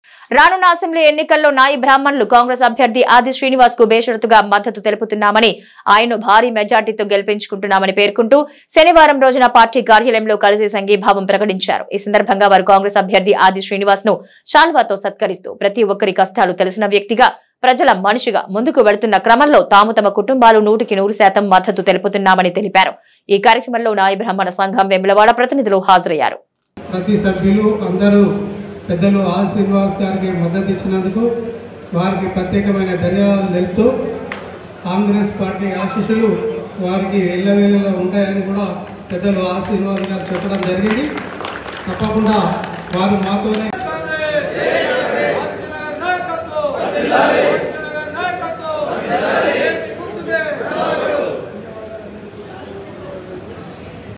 రానున్న అసెంబ్లీ ఎన్నికల్లో నాయి బ్రాహ్మణులు కాంగ్రెస్ అభ్యర్థి ఆది శ్రీనివాస్ కు బేషరతుగా మద్దతు తెలుపుతున్నామని ఆయన్ను భారీ మెజార్టీతో గెలిపించుకుంటున్నామని పేర్కొంటూ శనివారం రోజున పార్టీ కార్యాలయంలో కలిసి సంఘీభావం ప్రకటించారు ఈ సందర్భంగా వారు కాంగ్రెస్ అభ్యర్థి ఆది శ్రీనివాస్ ను శాల్వాతో సత్కరిస్తూ ప్రతి ఒక్కరి కష్టాలు తెలిసిన వ్యక్తిగా ప్రజల మనిషిగా ముందుకు వెళుతున్న క్రమంలో తాము తమ కుటుంబాలు నూటికి నూరు శాతం మద్దతు తెలుపుతున్నామని తెలిపారు ఈ కార్యక్రమంలో నాయి బ్రాహ్మణ సంఘం వెములవాడ ప్రతినిధులు హాజరయ్యారు ప్రతి సభ్యులు అందరూ పెద్దలు ఆ శ్రీనివాస్ గారికి మద్దతు ఇచ్చినందుకు వారికి ప్రత్యేకమైన ధన్యవాదాలు తెలుపుతూ కాంగ్రెస్ పార్టీ ఆశీస్సులు వారికి ఎల్లవేళలో ఉంటాయని కూడా పెద్దలు ఆ శ్రీనివాస్ గారు చెప్పడం జరిగింది తప్పకుండా వారు మాతోనే